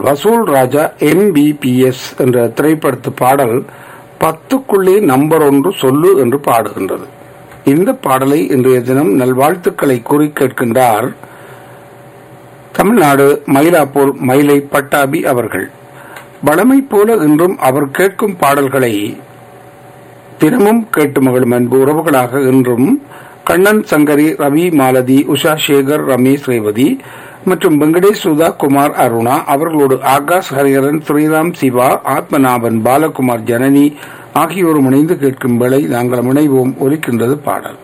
வசூல் ராஜா எம்பிபிஎஸ் என்ற திரைப்படத்து பாடல் பத்துக்குள்ளே நம்பர் ஒன்று சொல்லு என்று பாடுகின்றது இந்த பாடலை இன்றைய தினம் நல்வாழ்த்துக்களை கூறி கேட்கின்றார் தமிழ்நாடு மயிலாப்பூர் மயிலை பட்டாபி அவர்கள் வளமை போல இன்றும் அவர் கேட்கும் பாடல்களை தினமும் கேட்டு மகிழும் அன்பு உறவுகளாக இன்றும் கண்ணன் சங்கரி ரவி மாலதி உஷா சேகர் ரமேஷ் ரேவதி மற்றும் வெங்கடேஷ் சுதா குமார் அருணா அவர்களோடு ஆகாஷ் ஹரிஹரன் ஸ்ரீராம் சிவா ஆத்மநாபன் பாலகுமார் ஜனனி ஆகியோரும் இணைந்து கேட்கும் வேளை நாங்கள் இணைவோம் ஒலிக்கின்றது பாடல்